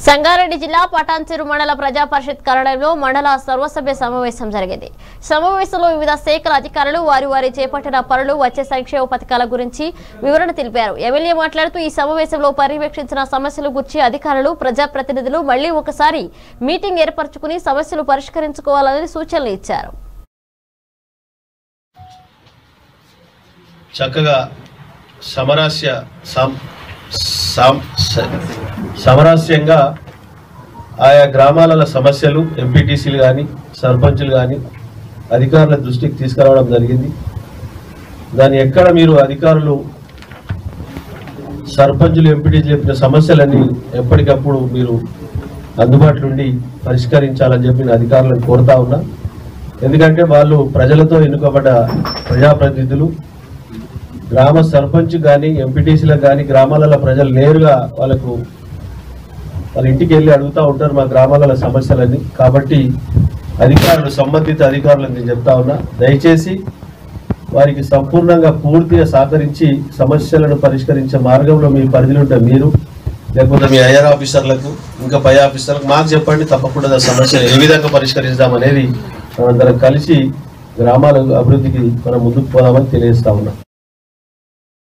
సంగారెడ్డి జిల్లా పటాన్చెరు మండల ప్రజా పరిషత్ కార్యాలయంలో మండల సర్వసభ్య సమావేశం జరిగింది సమావేశంలో వివిధ శాఖల అధికారులు వారి వారి చేపట్టిన పనులు వచ్చే సంక్షేమ పథకాల గురించి వివరణ తెలిపారు ఎమ్మెల్యే మాట్లాడుతూ ఈ సమావేశంలో పర్యవేక్షించిన సమస్యల గురించి అధికారులు ప్రజాప్రతినిధులు మళ్లీ ఒకసారి మీటింగ్ ఏర్పరచుకుని సమస్యలు పరిష్కరించుకోవాలని సూచనలు ఇచ్చారు చక్కగా సమరాస్య సం- సం- స- సమరాస్యంగా ఆయా గ్రామాల సమస్యలు ఎంపీటీసీలు కానీ సర్పంచులు కానీ అధికారుల దృష్టికి తీసుకురావడం జరిగింది దాని ఎక్కడ మీరు అధికారులు సర్పంచులు ఎంపీటీసీలు చెప్పిన సమస్యలన్నీ ఎప్పటికప్పుడు మీరు అందుబాటులో ఉండి పరిష్కరించాలని చెప్పి నేను అధికారులను కోరుతా ఉన్నా ఎందుకంటే వాళ్ళు ప్రజలతో ఎన్నుకోబడ్డ ప్రజాప్రతినిధులు గ్రామ సర్పంచ్ కానీ ఎంపీటీసీలకు కానీ గ్రామాలలో ప్రజలు నేరుగా వాళ్ళకు వాళ్ళ ఇంటికి వెళ్ళి అడుగుతూ ఉంటారు మా గ్రామాలలో సమస్యలని కాబట్టి అధికారులు సంబంధిత అధికారులకు నేను చెప్తా ఉన్నా దయచేసి వారికి సంపూర్ణంగా పూర్తిగా సహకరించి సమస్యలను పరిష్కరించే మార్గంలో మీ పరిధిలో ఉంటే మీరు లేకపోతే మీ ఐఆర్ ఆఫీసర్లకు ఇంకా పై ఆఫీసర్లకు మాకు చెప్పండి తప్పకుండా ఆ సమస్యను ఏ విధంగా పరిష్కరిస్తాం అనేది మనందరం కలిసి గ్రామాల అభివృద్ధికి మనం ముందుకు పోదామని తెలియజేస్తా ఉన్నాం